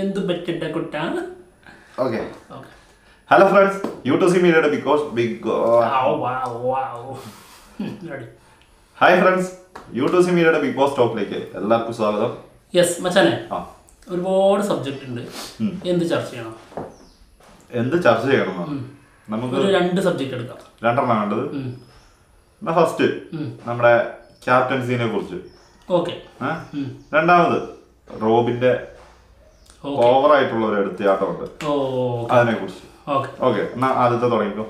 എന്ത് പറ്റണ്ട കുട്ട okay okay hello friends U two C മീഡിയയുടെ big boss big ready hi friends U two C മീഡിയയുടെ big boss ടോപ്പിലേക്ക് എല്ലാവർക്കും സ്വാഗതം യെസ് മച്ചാനെ ആ ഒരുപാട് സബ്ജക്റ്റ് ഉണ്ട് ഉം. എന്ത് ചർച്ച ചെയ്യണം എന്ത് ചർച്ച ചെയ്യണം നമുക്ക് ഒരു രണ്ട് സബ്ജക്റ്റ് എടുക്കാം രണ്ടെണ്ണം വേണ്ടത് ഉം. എന്നാ ഫസ്റ്റ് ഉം. നമ്മുടെ ക്യാപ്റ്റൻസിനെ കുറിച്ച് ഓക്കെ ഏ? ഉം. രണ്ടാമത് റോബിന്റെ ഓക്കെ ഓവർ ആയിട്ടുള്ള ഒരു എടുത്തിയാട്ടമുണ്ട് ഓ അതിനെ കുറിച്ച് ഓക്കെ ഓക്കെ എന്നാ ആദ്യത്തെ തുടങ്ങിക്കോ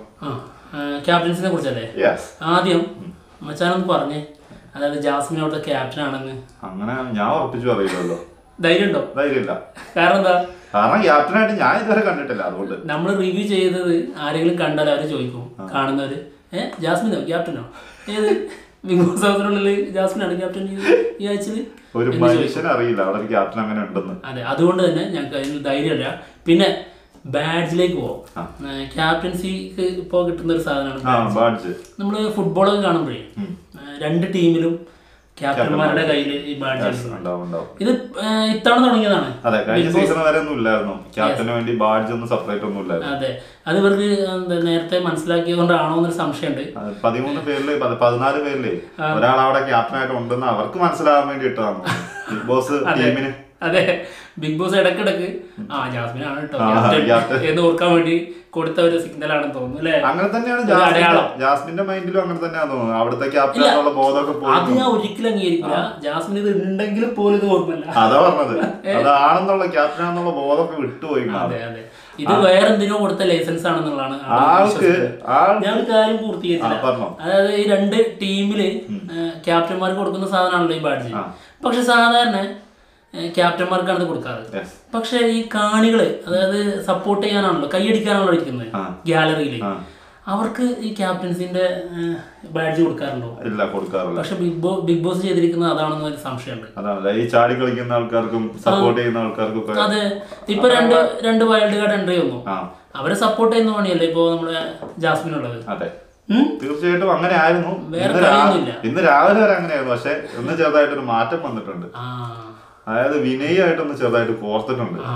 ആ ക്യാപ്റ്റൻസിനെ കുറിച്ചല്ലേ യെസ് ആദ്യം മച്ചാനൊന്ന് പറഞ്ഞേ അതായത് ജാസ്മിൻ അവിടുത്തെ ക്യാപ്റ്റൻ ആണെന്ന് അങ്ങനെ ഞാൻ ഉറപ്പിച്ചു അറിയില്ലല്ലോ ധൈര്യം ഉണ്ടോ ധൈര്യമില്ല കാരണം എന്താ കാരണം ക്യാപ്റ്റനായിട്ട് ഞാൻ ഇതുവരെ കണ്ടിട്ടില്ല അതുകൊണ്ട് നമ്മൾ റിവ്യൂ ചെയ്തത് ആരെങ്കിലും കണ്ടാൽ അവർ ചോദിക്കും കാണുന്നവര് ഏ ജാസ്മിനോ ക്യാപ്റ്റനോ ഏത് ബിഗ് ബോസ് ഹൗസിനുള്ളിൽ ജാസ്മിനാണ് ക്യാപ്റ്റൻ ഈ ആഴ്ചയിൽ ഒരു മനുഷ്യന് അറിയില്ല അവിടെ ഒരു ക്യാപ്റ്റൻ അങ്ങനെ ഉണ്ടെന്ന് അതെ അതുകൊണ്ട് തന്നെ ഞങ്ങൾക്ക് അതിന് ധൈര്യമില്ല പിന്നെ ബാഡ്ജിലേക്ക് പോവാം ക്യാപ്റ്റൻസിക്ക് ഇപ്പോൾ കിട്ടുന്ന ഒരു സാധനമാണ് ആ ബാഡ്ജ് നമ്മൾ ഫുട്ബോളൊക്കെ കാണുമ്പോഴേ ആ, രണ്ട് ടീമിലും ക്യാപ്റ്റന്മാരുടെ കയ്യിൽ ഈ ബാഡ്ജ് ഉണ്ടാവും ഉണ്ടാവും ഇത് ആ, ഇത്തവണ തുടങ്ങിയതാണ് അതെ കഴിഞ്ഞ സീസൺ വരെ ഒന്നും ഇല്ലായിരുന്നു ക്യാപ്റ്റന് വേണ്ടി ബാഡ്ജ് ഒന്നും സെപ്പറേറ്റ് ഒന്നും ഇല്ലായിരുന്നു അതെ അത് ഇവർക്ക് എന്താ നേരത്തെ മനസ്സിലാക്കിയതുകൊണ്ടാണോ എന്നൊരു സംശയമുണ്ട് അത് പതിമൂന്ന് പേരില് പത് പതിനാല് പേരില് ഒരാൾ അവിടെ ക്യാപ്റ്റൻ ആയിട്ട് ഉണ്ടെന്ന് അവർക്ക് മനസ്സിലാവാൻ വേണ്ടി ഇട്ടതാണ് ബിഗ് ബോസ് ടീമിന് അതെ ബിഗ് ബോസ് ഇടക്കിടക്ക് ആ ജാസ്മിൻ ആണ് കേട്ടോ ആ, ക്യാപ്റ്റൻ ക്യാപ്റ്റൻ. എന്ന് ഓർക്കാൻ വേണ്ടി കൊടുത്ത ഒരു സിഗ്നൽ ആണെന്ന് തോന്നുന്നു അല്ലേ അങ്ങനെ തന്നെയാണ് ഒരു ജാസ്മിന്റെ അടയാളം. ജാസ്മിന്റെ മൈൻഡിലും അങ്ങനെ തന്നെയാന്ന് തോന്നുന്നു അവിടുത്തെ ക്യാപ്റ്റൻ ഇല്ല. എന്നുള്ള ബോധമൊക്കെ പോയി അത് ഞാൻ ഒരിക്കലും അംഗീകരിക്കില്ല ജാസ്മിൻ ഇത് ഉണ്ടെങ്കിലും പോലും ഇത് ഓർമ്മല്ല അതാ പറഞ്ഞത് അതാണെന്നുള്ള ക്യാപ്റ്റൻ ആണെന്നുള്ള ബോധമൊക്കെ വിട്ടുപോയി അതെ അതെ ഇത് വേറെ എന്തിനോ കൊടുത്ത ലൈസൻസ് ആണെന്നുള്ളതാണ് ആളുകൾ ആൾക്ക് വിശ്വസിക്കുന്നത്. ആൾ ഞാൻ ഒരു കാര്യം ആ പൂർത്തീകരിച്ചില്ല പറഞ്ഞോ അതായത് ഈ രണ്ട് ടീമില് ക്യാപ്റ്റന്മാർക്ക് കൊടുക്കുന്ന സാധനമാണല്ലോ ഈ ബാഡ്ജ് പക്ഷെ സാധാരണ ക്യാപ്റ്റന്മാർക്കാണ് ഇത് കൊടുക്കാറ് യെസ് പക്ഷെ ഈ കാണികള് അതായത് സപ്പോർട്ട് ചെയ്യാനാണല്ലോ കൈയടിക്കാനാണല്ലോ ഇരിക്കുന്നത് ആ. ഗാലറിയിൽ ആ. അവർക്ക് ഈ ക്യാപ്റ്റൻസിന്റെ ബാഡ്ജ് കൊടുക്കാറുണ്ടോ ഇല്ല കൊടുക്കാറില്ല പക്ഷെ ബിഗ് ബോസ് ബിഗ് ബോസ് ചെയ്തിരിക്കുന്നത് അതാണെന്ന് ഒരു സംശയമുണ്ട് അതാണല്ലേ ഈ ചാടി കളിക്കുന്ന ആൾക്കാർക്കും സപ്പോർട്ട് ചെയ്യുന്ന ആൾക്കാർക്കും ഒക്കെ അതെ ഇപ്പൊ രണ്ട് രണ്ട് വൈൽഡ് കാർഡ് എൻട്രി വന്നു ആ അവരെ സപ്പോർട്ട് ചെയ്യുന്ന പണിയല്ലേ ഇപ്പൊ നമ്മുടെ ജാസ്മിൻ ഉള്ളത് അതെ ഉം? തീർച്ചയായിട്ടും അങ്ങനെ ആയിരുന്നു വേറെ ഇന്ന് രാ- കളിയൊന്നുമില്ല. ഇന്ന് രാവിലെ വരെ അങ്ങനെയായിരുന്നു പക്ഷെ ഒന്ന് ചെറുതായിട്ടൊരു മാറ്റം വന്നിട്ടുണ്ട് ആ അതായത് വിനയായിട്ടൊന്ന് ചെറുതായിട്ട് കോർത്തിട്ടുണ്ട് ആ.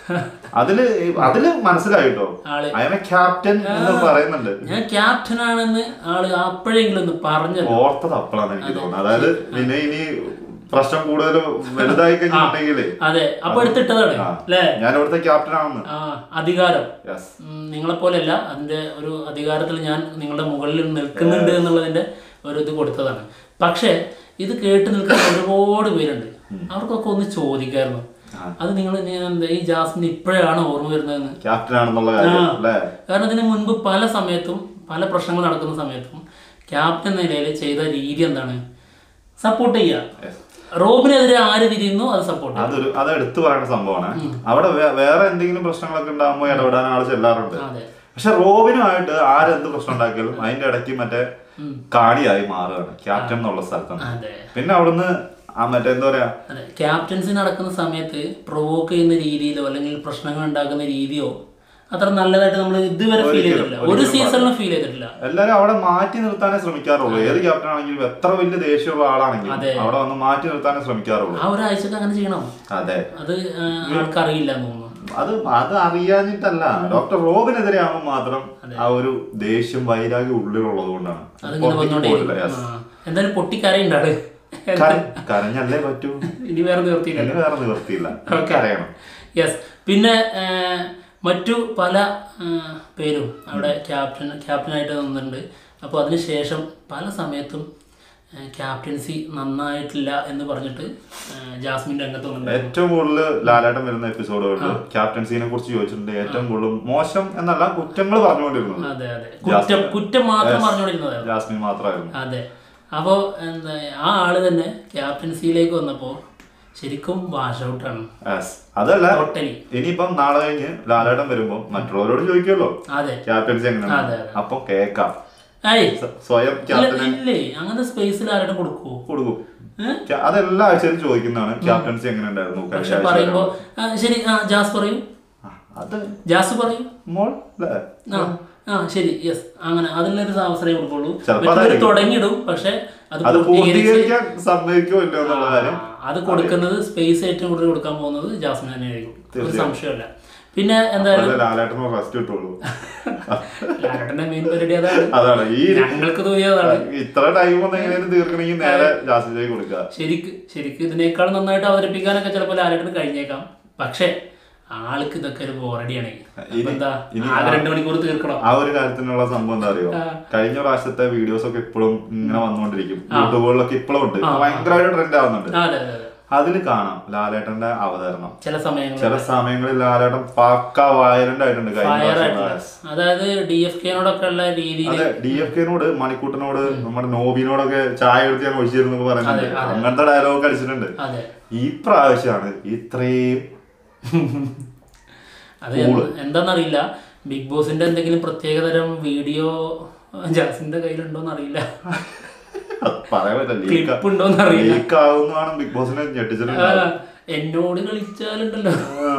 അതില് അതില് മനസ്സിലായിട്ടോ ആള് അയാളെ ക്യാപ്റ്റൻ എന്ന് പറയുന്നുണ്ട് ഞാൻ ക്യാപ്റ്റൻ ആണെന്ന് ആള് അപ്പോഴെങ്കിലും ഒന്ന് പറഞ്ഞല്ലോ ഓർത്തത് അപ്പോഴാണ് എനിക്ക് തോന്നുന്നത് അതായത് വിനയ് ഇനി പ്രശ്നം കൂടുതൽ വലുതായി കഴിഞ്ഞിട്ടുണ്ടെങ്കിലേ അതെ അപ്പൊ എടുത്തിട്ടതാണ് ആ. അല്ലേ ഞാൻ ഇവിടുത്തെ ക്യാപ്റ്റൻ ആണെന്ന് ആ അധികാരം യെസ് ഉം, നിങ്ങളെപ്പോലെയല്ല അതിന്റെ ഒരു അധികാരത്തിൽ ഞാൻ നിങ്ങളുടെ മുകളിൽ നിൽക്കുന്നുണ്ട് എന്നുള്ളതിന്റെ ഒരു ഇത് കൊടുത്തതാണ് പക്ഷേ ഇത് കേട്ട് നിൽക്കുന്ന ഒരുപാട് പേരുണ്ട് അവർക്കൊക്കെ ഒന്ന് ചോദിക്കായിരുന്നു അത് നിങ്ങൾ എന്താ ഈ ജാസ്മിൻ ഇപ്പോഴാണ് ഓർമ്മ വരുന്നതെന്ന് ക്യാപ്റ്റൻ ആണെന്നുള്ള കാര്യം അല്ലേ കാരണം ഇതിന് മുൻപ് പല സമയത്തും പല പ്രശ്നങ്ങൾ നടക്കുന്ന സമയത്തും ക്യാപ്റ്റൻ നിലയിൽ ചെയ്ത രീതി എന്താണ് സപ്പോർട്ട് ചെയ്യുക Yes. റോബിനെതിരെ ആര് തിരിയുന്നു അത് സപ്പോർട്ട് അതൊരു അത് എടുത്തു പറയുന്ന സംഭവമാണ് അവിടെ വേ- വേറെ എന്തെങ്കിലും പ്രശ്നങ്ങളൊക്കെ ഉണ്ടാകുമ്പോൾ ഇടപെടാൻ ആൾ ചെല്ലാറുണ്ട് അതെ പക്ഷെ റോബിനുമായിട്ട് ആരെന്ത് പ്രശ്നം ഉണ്ടാക്കിയാലും അതിന്റെ ഇടയ്ക്ക് മറ്റേ കാണിയായി മാറുകയാണ് ക്യാപ്റ്റൻ എന്നുള്ള സ്ഥലത്താണ് അതെ പിന്നെ അവിടുന്ന് ആ മറ്റേ എന്താ പറയാ അതെ ക്യാപ്റ്റൻസി നടക്കുന്ന സമയത്ത് പ്രൊവോക്ക് ചെയ്യുന്ന രീതിയിലോ അല്ലെങ്കിൽ പ്രശ്നങ്ങൾ ഉണ്ടാക്കുന്ന രീതിയോ അത്ര നല്ലതായിട്ട് നമ്മൾ ഇതുവരെ ഫീൽ ചെയ്തിട്ടില്ല ഒരു സീസണിലും ഫീൽ ചെയ്തിട്ടില്ല എല്ലാരും അവിടെ മാറ്റി നിർത്താനേ ശ്രമിക്കാറുള്ളൂ ഏത് ക്യാപ്റ്റൻ ആണെങ്കിലും എത്ര വലിയ ദേഷ്യമുള്ള ആളാണെങ്കിലും അവിടെ വന്ന് മാറ്റി നിർത്താനേ ശ്രമിക്കാറുള്ളൂ ആ ഒരാഴ്ചക്ക് അങ്ങനെ ചെയ്യണം അതെ അത് ആ, ആൾക്കറിയില്ല എന്ന് തോന്നുന്നു അത് അത് അറിയാഞ്ഞിട്ടല്ല ഡോക്ടർ റോബിനെതിരെ ആവുമ്പോൾ മാത്രം ആ ഒരു ദേഷ്യം വൈരാഗ്യം ഉള്ളിലുള്ളത് കൊണ്ടാണ് അതിങ്ങനെ പുറത്തേക്ക് വന്നോണ്ടേ പോയില്ല yes. എന്തായാലും പൊട്ടിക്കരയുണ്ടാണ് കര- കരഞ്ഞല്ലേ പറ്റൂ ഇനി വേറെ നിർത്തിയില്ല ഇനി വേറെ നിവർത്തിയില്ല അറിയണം യെസ് പിന്നെ ആ, മറ്റു പല ആ, പേരും അവിടെ ക്യാപ്റ്റൻ ക്യാപ്റ്റനായിട്ട് നിന്നിട്ടുണ്ട് അപ്പോൾ അതിനുശേഷം പല സമയത്തും ക്യാപ്റ്റൻസി നന്നായിട്ടില്ല എന്ന് പറഞ്ഞിട്ട് ആ, ജാസ്മിൻ രംഗത്ത് വന്നിട്ടുണ്ട് ഏറ്റവും കൂടുതൽ ലാലേട്ടൻ വരുന്ന എപ്പിസോഡുകളിൽ ക്യാപ്റ്റൻസിനെ കുറിച്ച് ചോദിച്ചിട്ടുണ്ട് ഏറ്റവും കൂടുതൽ മോശം എന്നല്ല കുറ്റങ്ങൾ പറഞ്ഞുകൊണ്ടിരുന്നത് അതെ അതെ കുറ്റം കുറ്റം മാത്രം പറഞ്ഞുകൊണ്ടിരുന്നത് ജാസ്മിൻ മാത്രമായിരുന്നു അതെ അപ്പോൾ എന്താ ആ ആള് തന്നെ ക്യാപ്റ്റൻസിയിലേക്ക് വന്നപ്പോൾ ശരിക്കും വാഷ് ഔട്ടാണ് Yes. അതല്ല ടോട്ടലി ഇനിയിപ്പം നാളെ കഴിഞ്ഞ് ലാലേട്ടൻ വരുമ്പോ മറ്റുള്ളവരോട് ചോദിക്കുമല്ലോ അതെ ക്യാപ്റ്റൻസി അതെ, എങ്ങനെയാണ് അതെ. അപ്പൊ കേക്കാം ഏയ് സ- സ്വയം ഇല്ല, ക്യാപ്റ്റന് ഇല്ലേ അങ്ങനത്തെ സ്പേസിൽ ആരുടെ കൊടുക്കുവോ കൊടുക്കും ഏ? ക്യാ- അതെല്ലാ ആഴ്ചയിലും ചോദിക്കുന്നതാണ് ക്യാപ്റ്റൻസി എങ്ങനെ ഉണ്ടായിരുന്നു കഴിഞ്ഞ പക്ഷെ ആഴ്ച പറയുമ്പോ ആ, ശരി ആ ജാസ് പറയൂ ആ, അത് ജാസ് പറയൂ മോൾ അല്ലേ ആ ആ ശരി യെസ് അങ്ങനെ അതിലൊരു അവസരം കൊടുക്കുള്ളൂ ചിലപ്പോ മറ്റുള്ളവർ അതായിരിക്കും. തുടങ്ങിയിടും പക്ഷെ അത് അത് പൂർത്തീകരിച്ച് പൂർത്തീകരിക്കാൻ സമ്മതിക്കുമോ ഇല്ലയോ എന്നുള്ള കാര്യം ആ, അത് കൊടുക്കുന്നത് സ്പേസ് ഏറ്റവും കൂടുതൽ കൊടുക്കാൻ പോകുന്നത് ജാസ്മിൻ തന്നെയായിരിക്കും ഒരു സംശയമില്ല പിന്നെ എന്തായാലും അല്ല, ലാലേട്ടന് റെസ്റ്റ് കിട്ടുള്ളൂ ലാലേട്ടന്റെ മെയിൻ പരിപാടി അതാണ് അതാണ് ഈ ഞങ്ങൾക്ക് തോന്നിയതാണ് ഇത്ര ടൈം ഒന്ന് എങ്ങനെയും തീർക്കണമെങ്കിൽ നേരെ ജാസിലേക്ക് കൊടുക്കുക ശരിക്ക് ശരിക്ക് ഇതിനേക്കാൾ നന്നായിട്ട് അവതരിപ്പിക്കാനൊക്കെ ചിലപ്പോൾ ലാലേട്ടന് കഴിഞ്ഞേക്കാം പക്ഷേ ആൾക്ക് ഇതൊക്കെ ഒരു ബോറടിയാണ് അപ്പൊ എന്താ ആകെ രണ്ടു മണിക്കൂർ തീർക്കണം ആ ഒരു കാര്യത്തിനുള്ള സംഭവം എന്താ അറിയോ കഴിഞ്ഞ പ്രാവശ്യത്തെ വീഡിയോസ് ഒക്കെ ഇപ്പോഴും ഇങ്ങനെ വന്നുകൊണ്ടിരിക്കും യൂട്യൂബുകളിലൊക്കെ ഇപ്പോഴും ഉണ്ട് ഭയങ്കരമായിട്ട് ട്രെൻഡ് ആവുന്നുണ്ട് ആ, അതെ അതെ അതെ അതിൽ കാണാം ലാലേട്ടന്റെ അവതരണം ചില സമയങ്ങളിൽ ചില സമയങ്ങളിൽ ലാലേട്ടൻ പക്ക വയലന്റ് ആയിട്ടുണ്ട് കഴിഞ്ഞ ഫയർ പ്രാവശ്യം ആയിട്ടുള്ള അതായത് ഡി എഫ് കെനോടൊക്കെ ഉള്ള രീതിയിൽ അതെ ഡി എഫ് കെനോട് മണിക്കൂട്ടനോട് നമ്മുടെ നോബിനോടൊക്കെ ചായ എടുത്ത് ഞാൻ ഒഴിച്ചിരുന്നൊക്കെ പറയുന്നുണ്ട് അങ്ങനത്തെ ഡയലോഗ് കളിച്ചിട്ടുണ്ട് അതെ ഈ പ്രാവശ്യമാണ് ഇത്രയും അത് എന്ത് എന്താന്നറിയില്ല ബിഗ് ബോസിന്റെ എന്തെങ്കിലും പ്രത്യേകതരം വീഡിയോ ജാസിന്റെ കയ്യിലുണ്ടോന്ന് അറിയില്ല അത് പറയാൻ പറ്റില്ല ലീക്ക് ക്ലിപ്പ് ഉണ്ടോന്ന് അറിയില്ല ലീക്ക് ആവുന്നതാണ് ബിഗ് ബോസിനെ ഞെട്ടിച്ചിട്ടുണ്ട് ആ, എന്നോട് കളിച്ചാലുണ്ടല്ലോ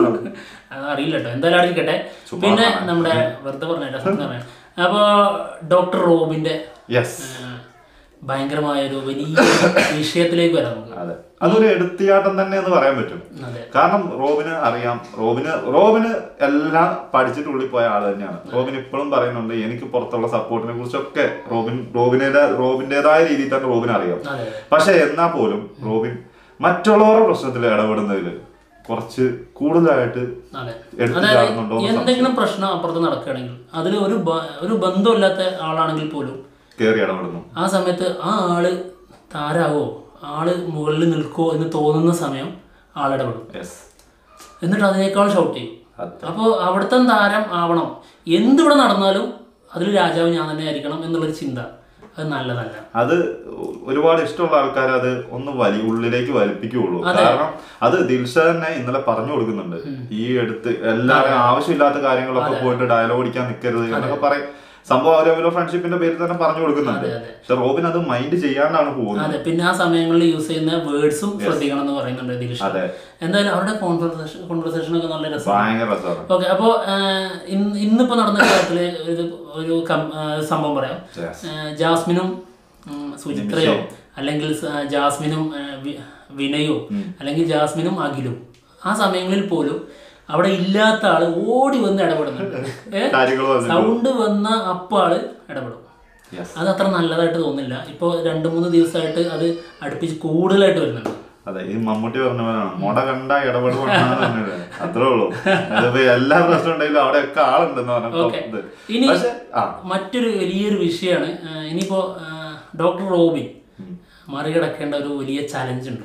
അത് അറിയില്ല കേട്ടോ എന്തായാലും അവിടെ ഇരിക്കട്ടെ പിന്നെ നമ്മുടെ വെറുതെ പറഞ്ഞ രസം പറയാം അപ്പൊ ഡോക്ടർ റോബിന്റെ യെസ് ആ, ഭയങ്കരമായ ഒരു വലിയ വിഷയത്തിലേക്ക് വരാം നമുക്ക് അതെ അതൊരു എടുത്തിയാട്ടം തന്നെ എന്ന് പറയാൻ പറ്റും അതെ കാരണം റോബിന് അറിയാം റോബിന് റോബിന് എല്ലാം പഠിച്ചിട്ട് ഉള്ളിൽ പോയ ആൾ തന്നെയാണ് റോബിൻ ഇപ്പോഴും പറയുന്നുണ്ട് എനിക്ക് പുറത്തുള്ള സപ്പോർട്ടിനെ കുറിച്ചൊക്കെ റോബിൻ റോബിനേതാ റോബിന്റേതായ രീതിയിൽ തന്നെ റോബിന് അറിയാം അതെ പക്ഷെ എന്നാ പോലും റോബിൻ മറ്റുള്ളവരുടെ പ്രശ്നത്തിൽ ഇടപെടുന്നതിൽ കുറച്ച് കൂടുതലായിട്ട് അതെ എടുത്തു അതായത് ചാടുന്നുണ്ടോ എന്ന് എന്തെങ്കിലും പ്രശ്നം അപ്പുറത്ത് നടക്കുകയാണെങ്കിൽ അതിൽ ഒരു ബ- ഒരു ബന്ധമില്ലാത്ത ആളാണെങ്കിൽ പോലും കയറി ഇടപെടുന്നു ആ സമയത്ത് ആ ആള് താരാവോ ആള് മുകളിൽ നിൽക്കോ എന്ന് തോന്നുന്ന സമയം ആളിടപെടും യെസ് എന്നിട്ട് അതിനേക്കാൾ ഷൗട്ട് ചെയ്യും അതെ. അപ്പോൾ അവിടുത്തെ താരം ആവണം എന്തിവിടെ നടന്നാലും അതിൽ രാജാവ് ഞാൻ തന്നെ ആയിരിക്കണം എന്നുള്ളൊരു ചിന്ത അത് നല്ലതല്ല അത് ഒരുപാട് ഇഷ്ടമുള്ള ആൾക്കാർ അത് ഒന്ന് വലി ഉള്ളിലേക്ക് വലിപ്പിക്കുകയുള്ളൂ കാരണം അത് ദിൽഷ തന്നെ ഇന്നലെ പറഞ്ഞു കൊടുക്കുന്നുണ്ട് ഈ എടുത്ത് എല്ലാവരും ആവശ്യമില്ലാത്ത കാര്യങ്ങളൊക്കെ പോയിട്ട് ഡയലോഗ് അടിക്കാൻ നിൽക്കരുത് എന്നൊക്കെ പറയും സംഭവം അവരവരുടെ ഫ്രണ്ട്ഷിപ്പിന്റെ പേരിൽ തന്നെ പറഞ്ഞു കൊടുക്കുന്നുണ്ട് പക്ഷെ റോബിൻ അത് മൈൻഡ് ചെയ്യാണ്ടാണ് പോകുന്നത് അതെ പിന്നെ ആ സമയങ്ങളിൽ യൂസ് ചെയ്യുന്ന വേർഡ്സും ശ്രദ്ധിക്കണം എന്ന് പറയുന്നുണ്ട് ദിൽഷ അതെ എന്തായാലും അവരുടെ കോൺവെർസേഷൻ കോൺവെർസേഷൻ ഒക്കെ നല്ല രസം ഭയങ്കര രസമാണ് ഓക്കെ അപ്പോൾ ഇന്നിപ്പോൾ നടന്ന കാര്യത്തിൽ ഒരു ഒരു കം- ആ, സംഭവം പറയാം Yes. ആ, ജാസ്മിനും ഉം, സുചിത്രയോ അല്ലെങ്കിൽ സ- ജാസ്മിനും ആ, വി- വിനയോ അല്ലെങ്കിൽ ജാസ്മിനും അഖിലും ആ സമയങ്ങളിൽ പോലും അവിടെ ഇല്ലാത്ത ആള് ഓടി വന്ന് ഇടപെടുന്നുണ്ട് ഏ? കാര്യങ്ങൾ വന്നു സൗണ്ട് വന്ന അപ്പ ആള് ഇടപെടും Yes. അത് അത്ര നല്ലതായിട്ട് തോന്നില്ല ഇപ്പോൾ രണ്ട് മൂന്ന് ദിവസമായിട്ട് അത് അടുപ്പിച്ച് കൂടുതലായിട്ട് വരുന്നുണ്ട് അതെ ഈ മമ്മൂട്ടി പറഞ്ഞ പോലെയാണ് മുട കണ്ട ഇടപെടുവാണെന്ന് പറഞ്ഞത് അത്രേ ഉള്ളൂ അതിപ്പോ എല്ലാ പ്രശ്നം ഉണ്ടെങ്കിലും അവിടെയൊക്കെ ആളുണ്ടെന്ന് ഓക്കെ പറഞ്ഞു ഇനി പക്ഷെ ആ മറ്റൊരു വലിയൊരു വിഷയമാണ് ആ, ഇനിയിപ്പോ ആ, ഡോക്ടർ റോബിൻ മറികടക്കേണ്ട ഒരു വലിയ ചലഞ്ച് ഉണ്ട്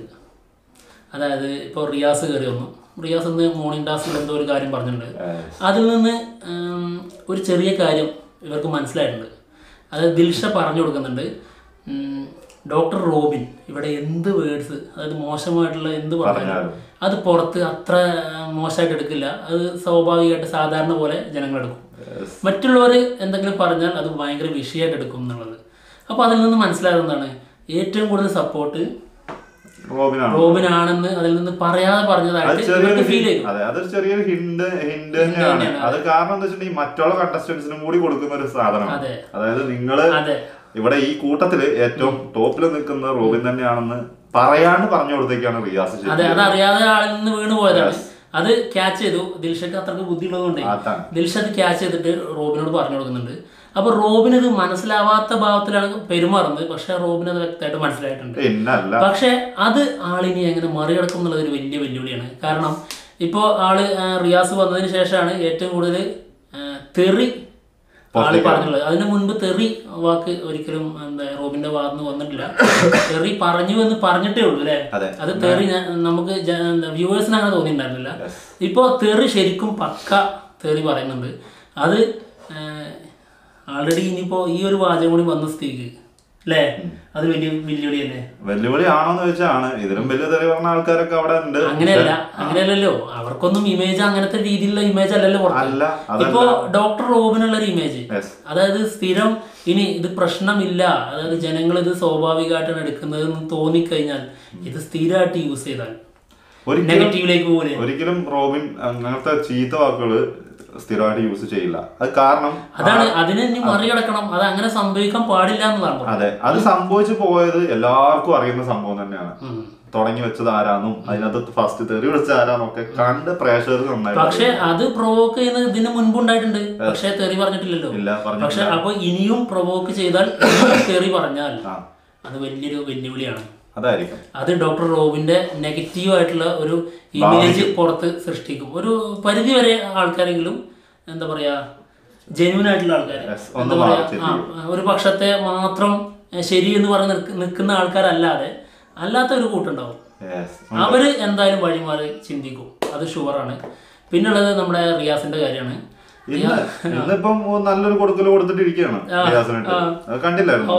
അതായത് ഇപ്പോൾ റിയാസ് കയറി വന്നു റിയാസ് ഇന്ന് മോർണിംഗ് ടാസ്കിൽ എന്തോ ഒരു കാര്യം പറഞ്ഞിട്ടുണ്ട് അതിൽ നിന്ന് ഉം, ഒരു ചെറിയ കാര്യം ഇവർക്ക് മനസ്സിലായിട്ടുണ്ട് അതായത് ദിൽഷ പറഞ്ഞു കൊടുക്കുന്നുണ്ട് ഉം, ഡോക്ടർ റോബിൻ ഇവിടെ എന്ത് വേർഡ്സ് അതായത് മോശമായിട്ടുള്ള എന്ത് പറഞ്ഞാലും അത് പുറത്ത് അത്ര മോശമായിട്ട് എടുക്കില്ല അത് സ്വാഭാവികമായിട്ട് സാധാരണ പോലെ ജനങ്ങൾ എടുക്കും മറ്റുള്ളവർ എന്തെങ്കിലും പറഞ്ഞാൽ അത് ഭയങ്കര വിഷയമായിട്ട് എടുക്കും എന്നുള്ളത് അപ്പോൾ അതിൽ നിന്ന് മനസ്സിലായത് എന്താണ് ഏറ്റവും കൂടുതൽ സപ്പോർട്ട് റോബിനാണ് റോബിനാണെന്ന് അതിൽ നിന്ന് പറയാതെ അത് പറഞ്ഞതായിട്ട് ചെറിയൊരു ഇവർക്ക് ഫീൽ hint- ചെയ്യും അതെ അതൊരു ചെറിയൊരു ഹിന്റ് ഹിന്റ് തന്നെയാണ് അത് കാരണം എന്താ വെച്ചിട്ടുണ്ടെങ്കിൽ മറ്റുള്ള കണ്ടസ്റ്റൻസിനും കൂടി കൊടുക്കുന്ന ഒരു സാധനമാണ് അതെ അതായത് നിങ്ങള് അതെ ഇവിടെ ഈ കൂട്ടത്തില് ഏറ്റവും ടോപ്പിൽ നിൽക്കുന്ന റോബിൻ തന്നെയാണെന്ന് പറയാണ്ട് പറഞ്ഞു കൊടുത്തേക്കാണ് റിയാസ് അതെ ശരി അത് അറിയാതെ ആളിൽ നിന്ന് വീണ് പോയതാണ് അത് ക്യാച്ച് ചെയ്തു ദിൽഷക്ക് അത്രക്ക് ബുദ്ധിയുള്ളതുകൊണ്ട് അതാണ് ദിൽഷ അത് ക്യാച്ച് ചെയ്തിട്ട് റോബിനോട് പറഞ്ഞു കൊടുക്കുന്നുണ്ട് അപ്പൊ റോബിന് ഇത് മനസ്സിലാവാത്ത ഭാവത്തിലാണ് പെരുമാറുന്നത് പക്ഷെ റോബിന് അത് വ്യക്തമായിട്ട് മനസ്സിലായിട്ടുണ്ട് പിന്നല്ല പക്ഷെ അത് ആളിനി എങ്ങനെ മറികടക്കും എന്നുള്ളത് ഒരു വലിയ വെല്ലുവിളിയാണ് കാരണം ഇപ്പോൾ ആള് ആ, റിയാസ് വന്നതിന് ശേഷമാണ് ഏറ്റവും കൂടുതൽ ആ, തെറി ആള് പറഞ്ഞുള്ളത് അതിന് മുൻപ് തെറി വാക്ക് ഒരിക്കലും എന്താ റോബിന്റെ ഭാഗത്ത് നിന്ന് വന്നിട്ടില്ല തെറി പറഞ്ഞു എന്ന് പറഞ്ഞിട്ടേ ഉള്ളൂ അല്ലേ അതെ. അത് തെറി ഞാൻ- നമുക്ക് വ്യൂവേഴ്സിന് അങ്ങനെ തോന്നിയിട്ടുണ്ടായിരുന്നില്ല ഇപ്പോൾ തെറി ശരിക്കും പക്ക തെറി പറയുന്നുണ്ട് അത് ആൾറെഡി ഇനിയിപ്പോൾ ഈ ഒരു വാചകം കൂടി വന്ന സ്ഥിതിക്ക് അല്ലേ അത് വലിയ വെല്ലുവിളി തന്നെ വെല്ലുവിളി ആണോന്ന് ചോദിച്ചാണ് ഇതിലും വലിയ തെറി പറഞ്ഞ ആൾക്കാരൊക്കെ അവിടെ ഉണ്ട് അങ്ങനെയല്ല അങ്ങനെയല്ലല്ലോ അവർക്കൊന്നും ഇമേജ് അങ്ങനത്തെ രീതിയിലുള്ള ഇമേജ് അല്ലല്ലോ പുറത്ത് അല്ല അതല്ല ഇപ്പോ ഡോക്ടർ റോബിനുള്ള ഒരു ഇമേജ് Yes. അതായത് സ്ഥിരം ഇനി ഇത് പ്രശ്നമില്ല അതായത് ജനങ്ങൾ ഇത് സ്വാഭാവികമായിട്ടാണ് എടുക്കുന്നത് എന്ന് തോന്നിക്കഴിഞ്ഞാൽ ഇത് സ്ഥിരമായിട്ട് യൂസ് ചെയ്താൽ ഒരിക്കലും നെഗറ്റീവിലേക്ക് പോലെ ഒരിക്കലും റോബിൻ അങ്ങനത്തെ ചീത്ത വാക്കുകള് സ്ഥിരമായിട്ട് യൂസ് ചെയ്യില്ല അത് കാരണം അതാണ് അതിനെ ഇനി മറികടക്കണം അത് അങ്ങനെ സംഭവിക്കാൻ പാടില്ല എന്നതാണ് പറഞ്ഞത്. അതെ അത് സംഭവിച്ചു പോയത് എല്ലാവർക്കും അറിയുന്ന സംഭവം തന്നെയാണ് ഉം. തുടങ്ങി വെച്ചത് ആരാന്നും അതിനകത്ത് ഫസ്റ്റ് തെറി വിളിച്ച ആരാന്നൊക്കെ കണ്ട് പ്രേക്ഷകർ നന്നായിട്ട് പക്ഷെ അത് പ്രൊവോക്ക് ചെയ്യുന്നത് ഇതിന് മുൻപ് ഉണ്ടായിട്ടുണ്ട് പക്ഷെ തെറി പറഞ്ഞിട്ടില്ലല്ലോ ഇല്ല പറഞ്ഞു പക്ഷെ അപ്പൊ ഇനിയും പ്രൊവോക്ക് ചെയ്താൽ ഇനിയും തെറി പറഞ്ഞാൽ ആ അത് വലിയൊരു വെല്ലുവിളിയാണ് അതായിരിക്കും അത് ഡോക്ടർ റോബിന്റെ നെഗറ്റീവ് ആയിട്ടുള്ള ഒരു ഇമേജ് പുറത്ത് സൃഷ്ടിക്കും ഒരു പരിധി വരെ ആൾക്കാരെങ്കിലും എന്താ പറയാ ജെന്യൂൻ ആയിട്ടുള്ള ആൾക്കാർ Yes, എന്താ ഒന്ന് പറയാ മാറ്റി ആ ഒരു പക്ഷത്തെ മാത്രം ഏ, ശരി എന്ന് പറഞ്ഞ് നിൽക്ക- നിൽക്കുന്ന ആൾക്കാരല്ലാതെ അല്ലാത്ത ഒരു കൂട്ടുണ്ടാവും Yes. അവര് എന്തായാലും വഴിമാറി ചിന്തിക്കും അത് ഷുവറാണ് പിന്നുള്ളത് നമ്മുടെ റിയാസിന്റെ കാര്യമാണ് ഇന്ന് ഇന്നിപ്പം നല്ലൊരു കൊടുക്കല് കൊടുത്തിട്ടിരിക്കുകയാണ് റിയാസിനിട്ട് അത് കണ്ടില്ലായിരുന്നു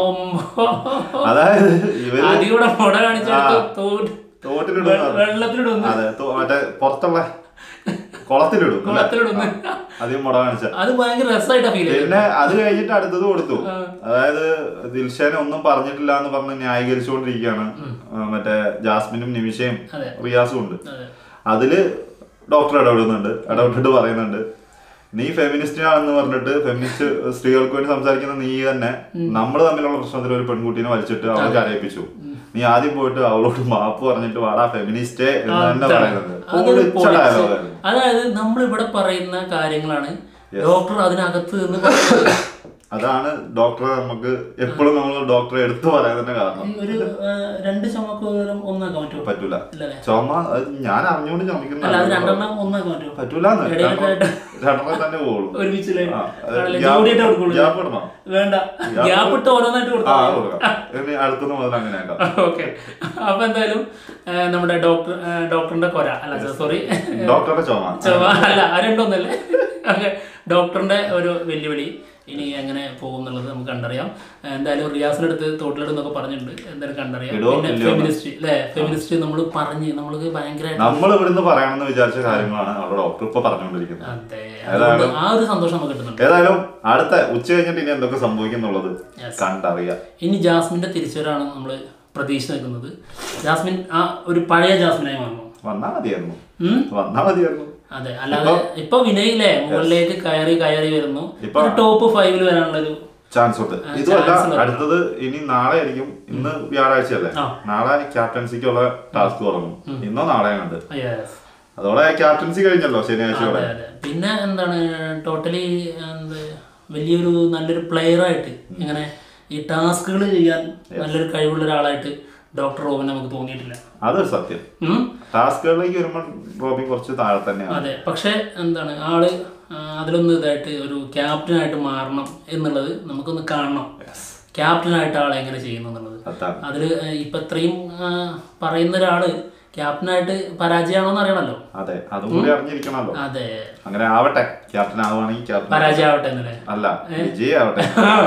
അതായത് ഇവര് അതികൂടെ മുട കാണിച്ചെടുത്ത് തോട് തോട്ടിലിടുന്ന വെള്ളത്തിലിടുന്നു അതെ തോ- മറ്റേ പുറത്തുള്ള കുളത്തിലിടും അല്ലേ? കുളത്തിലിടുന്നു അധികം മുട കാണിച്ച അത് ഭയങ്കര രസമായിട്ടാ ഫീൽ ചെയ്തത് പിന്നെ അത് കഴിഞ്ഞിട്ട് അടുത്തത് കൊടുത്തു അതായത് ദിൽഷാനെ ഒന്നും പറഞ്ഞിട്ടില്ല എന്ന് പറഞ്ഞ് ന്യായീകരിച്ചുകൊണ്ടിരിക്കുകയാണ് ആ, മറ്റേ ജാസ്മിനും നിമിഷയും അതെ. റിയാസും ഉണ്ട് അതെ. അതില് ഡോക്ടർ ഇടപെടുന്നുണ്ട് ഇടപെട്ടിട്ട് പറയുന്നുണ്ട് നീ ഫെമിനിസ്റ്റ് ആണെന്ന് പറഞ്ഞിട്ട് ഫെമിനിസ്റ്റ് സ്ത്രീകൾക്ക് വേണ്ടി സംസാരിക്കുന്ന നീ തന്നെ നമ്മൾ തമ്മിലുള്ള പ്രശ്നത്തിൽ ഒരു പെൺകുട്ടീനെ വലിച്ചിട്ട് അവളെ കരയിപ്പിച്ചു നീ ആദ്യം പോയിട്ട് അവളോട് മാപ്പ് പറഞ്ഞിട്ട് വാടാ ഫെമിനിസ്റ്റേ എന്ന് തന്നെ പറയുന്നത് അതൊരു പൊളിച്ച പൊളിച്ച്. dialogue ആയിരുന്നു. അതായത് നമ്മൾ ഇവിടെ പറയുന്ന കാര്യങ്ങളാണ് ഡോക്ടർ അതിനകത്ത് നിന്ന് പറയുന്നത്. അതാണ് ഡോക്ടറെ നമുക്ക് എപ്പോഴും നമ്മൾ ഡോക്ടറെ എടുത്തു പറയാൻ തന്നെ കാരണം ഈ ഒരു ആ, രണ്ട് ചുമക്ക് പകരം ഒന്നാക്കാൻ പറ്റുമോ പറ്റൂല ഇല്ലല്ലേ ചുമ അത് ഞാൻ അറിഞ്ഞുകൊണ്ട് അല്ല അത് ചുമക്കുന്ന രണ്ടെണ്ണം ഒന്നാക്കാൻ പറ്റുമോ പറ്റൂലെന്ന് ഇടയിലായിട്ട് രണ്ടെണ്ണം തന്നെ പോകുള്ളൂ ഒരുമിച്ചില്ലേ ആ, അത് ആണല്ലേ? ഗ്യാപ്പ് ജോഡിയായിട്ട് കൊടുക്കുള്ളൂ ഗ്യാപ്പ് ഇടണം വേണ്ട ഗ്യാപ്പ് ഇട്ട് ഓരോന്നായിട്ട് ആ കൊടുത്താൽ അത് കൊടുക്കാം ഇനി അടുത്തുനിന്ന് മുതൽ അങ്ങനെ ആക്കാം ഓക്കെ അപ്പൊ എന്തായാലും ആ, നമ്മുടെ ഡോക്ടർ ആ, ഡോക്ടറിന്റെ കൊര അല്ല സോറി ഡോക്ടറുടെ ചുമ ചൊവ്വ അല്ല ആ രണ്ടൊന്നല്ലേ ഓക്കെ ഡോക്ടറിന്റെ ഒരു വെല്ലുവിളി ഇനി എങ്ങനെ പോകും എന്നുള്ളത് നമുക്ക് കണ്ടറിയാം എന്തായാലും റിയാസിന്റെ അടുത്ത് തോട്ടിലിടുന്നൊക്കെ പറഞ്ഞിട്ടുണ്ട് എന്തായാലും കണ്ടറിയാം ഇടുവോ പിന്നെ ഇല്ലയോ എന്ന്? ഫെമിനിസ്റ്റ് അല്ലേ ഫെമിനിസ്റ്റ് നമ്മൾ പറഞ്ഞ് നമ്മൾക്ക് ഭയങ്കരമായിട്ട് നമ്മൾ ഇവിടുന്ന് പറയണമെന്ന് വിചാരിച്ച കാര്യങ്ങളാണ് അവിടെ ഡോക്ടർ ഇപ്പൊ പറഞ്ഞുകൊണ്ടിരിക്കുന്നത് അതെ അതുകൊണ്ട് ആ ഒരു സന്തോഷം നമുക്ക് കിട്ടുന്നുണ്ട് ഏതായാലും അടുത്ത ഉച്ച കഴിഞ്ഞിട്ട് ഇനി എന്തൊക്കെ സംഭവിക്കുന്നുള്ളത് Yes. കണ്ടറിയാം ഇനി ജാസ്മിന്റെ തിരിച്ചുവരാണ് നമ്മൾ പ്രതീക്ഷ നിൽക്കുന്നത് ജാസ്മിൻ ആ ഒരു പഴയ ജാസ്മിനായി മാറുന്നു വന്നാ മതിയായിരുന്നു ഉം? വന്നാ മതിയായിരുന്നു അതെ അല്ലാതെ ഇപ്പൊ വിനയില്ലേ മുകളിലേക്ക് കയറി കയറി വരുന്നു ഇപ്പൊ- ഒരു ടോപ്പ് ഫൈവിൽ വരാനുള്ള ഒരു ചാൻസ് ഉണ്ട് ഇതുമല്ല അടുത്തത് ഇനി നാളെ ആയിരിക്കും ഇന്ന് വ്യാഴാഴ്ചയല്ലേ ആ. നാളെ ക്യാപ്റ്റൻസിക്കുള്ള ടാസ്ക് തുടങ്ങും ഇന്നോ നാളെ കണ്ട് യെസ് അതോടെ ക്യാപ്റ്റൻസി കഴിഞ്ഞല്ലോ ശനിയാഴ്ചയോടെ അതെ അതെ പിന്നെ എന്താണ് ടോട്ടലി എന്ത് വലിയൊരു നല്ലൊരു പ്ലെയർ ആയിട്ട് ഇങ്ങനെ ഈ ടാസ്കുകൾ ചെയ്യാൻ നല്ലൊരു കഴിവുള്ള ഒരാളായിട്ട് ഡോക്ടർ റോബിൻ നമുക്ക് തോന്നിയിട്ടില്ല അതൊരു സത്യം ഉം? ടാസ്കുകളിലേക്ക് വരുമ്പോൾ റോബി കുറച്ച് താഴെ തന്നെയാണ് അതെ പക്ഷെ എന്താണ് ആള് ആ, അതിലൊന്ന് ഇതായിട്ട് ഒരു ക്യാപ്റ്റനായിട്ട് മാറണം എന്നുള്ളത് നമുക്കൊന്ന് കാണണം ക്യാപ്റ്റനായിട്ട് ആൾ എങ്ങനെ ചെയ്യുന്നു എന്നുള്ളത് അതാണ് അതിൽ ഇപ്പം ഇത്രയും ആ, പറയുന്ന ഒരാള് ക്യാപ്റ്റനായിട്ട് പരാജയമാണോ എന്ന് അറിയണമല്ലോ അതെ അതും കൂടി അറിഞ്ഞിരിക്കണമല്ലോ അതെ അങ്ങനെ ആവട്ടെ ക്യാപ്റ്റൻ ആവുകയാണെങ്കിൽ ക്യാപ്റ്റൻ പരാജയമാവട്ടെ എന്നല്ലേ അല്ല വിജയ് ആവട്ടെ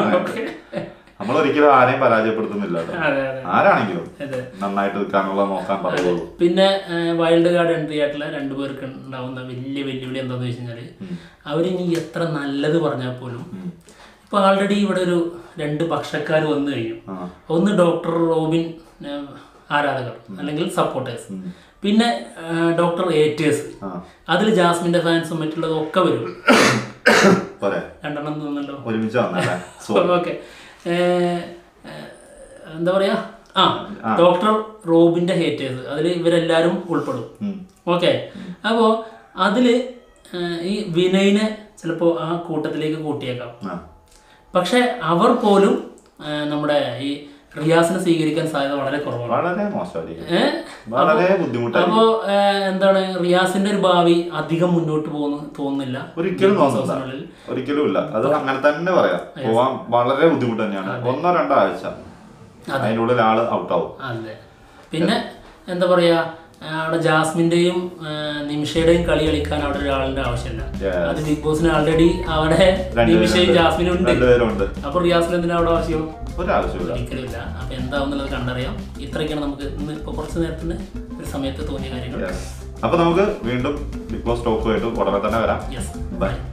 നമ്മൾ ഒരിക്കലും ആരെയും പരാജയപ്പെടുത്തുന്നില്ല കേട്ടോ. അതെ അതെ ആരാണെങ്കിലും അതെ നന്നായിട്ട് നിൽക്കാനുള്ള നോക്കാൻ പറയുള്ളൂ പിന്നെ വൈൽഡ് കാർഡ് എൻട്രി ആയിട്ടുള്ള രണ്ടു പേർക്ക് ഉണ്ടാവുന്ന വലിയ വെല്ലുവിളി എന്താന്ന് വെച്ച് കഴിഞ്ഞാല് അവരിനി എത്ര നല്ലത് പറഞ്ഞാൽ പോലും ഇപ്പൊ ആൾറെഡി ഇവിടെ ഒരു രണ്ട് പക്ഷക്കാർ വന്നു കഴിഞ്ഞു ആ. ഒന്ന് ഡോക്ടർ റോബിൻ ആ, ആരാധകർ അല്ലെങ്കിൽ സപ്പോർട്ടേഴ്സ് പിന്നെ ഡോക്ടർ ഏറ്റേഴ്സ് ആ അതിൽ ജാസ്മിന്റെ ഫാൻസും മറ്റുള്ളതും ഒക്കെ വരും പോരെ രണ്ടെണ്ണം തോന്നല്ലോ ഒരുമിച്ച് വന്നല്ലേ സോ ഓക്കെ എന്താ പറയാ ആ ഡോക്ടർ റോബിന്റെ ഹേറ്റേഴ്സ് അതിൽ ഇവരെല്ലാരും ഉൾപ്പെടും ഉം. ഓക്കെ അപ്പോൾ അതിൽ ഈ വിനയിനെ ചിലപ്പോൾ ആ കൂട്ടത്തിലേക്ക് കൂട്ടിയേക്കാം ആ. പക്ഷെ അവർ പോലും ആ, നമ്മുടെ ഈ റിയാസിനെ സ്വീകരിക്കാൻ സാധ്യത വളരെ കുറവാണ് വളരെ മോശമായിരിക്കും ഏ? വളരെ ബുദ്ധിമുട്ടായിരിക്കും അപ്പോ ആ, എന്താണ് റിയാസിന്റെ ഒരു ഭാവി അധികം മുന്നോട്ട് പോകുന്നു തോന്നുന്നില്ല ഒരിക്കലും Big Boss തോന്നുന്നില്ല ഹൗസിനുള്ളിൽ. ഒരിക്കലും ഇല്ല അത് അങ്ങനെ തന്നെ പറയാം പോവാൻ വളരെ ബുദ്ധിമുട്ട് തന്നെയാണ് ഒന്നോ രണ്ടോ ആഴ്ച അതിൻ്റെ ഉള്ളിൽ ആള് ഔട്ടാവും അതെ പിന്നെ എന്താ പറയാ ആ, അവിടെ ജാസ്മിന്റെയും ആ, നിമിഷയുടെയും കളി കളിക്കാൻ അവിടെ ഒരാളിന്റെ ആവശ്യമില്ല Yes. അത് ബിഗ് ബോസിന് ആൾറെഡി അവിടെ നിമിഷയും ജാസ്മിനും ഉണ്ട് രണ്ടുപേരുണ്ട് അപ്പൊ റിയാസിന് എന്തിനാ അവിടെ ആവശ്യം ഒരാവശ്യമില്ല ഒരിക്കലും ഇല്ല അപ്പൊ എന്താവുന്നുള്ളത് കണ്ടറിയാം ഇത്രയൊക്കെയാണ് നമുക്ക് ഇന്ന് ഇപ്പൊ കുറച്ച് നേരത്തിന് ഒരു സമയത്ത് തോന്നിയ കാര്യങ്ങൾ Yes. അപ്പൊ നമുക്ക് വീണ്ടും ബിഗ് ബോസ് ടോക്കുമായിട്ട് ഉടനെ തന്നെ വരാം യെസ് ബൈ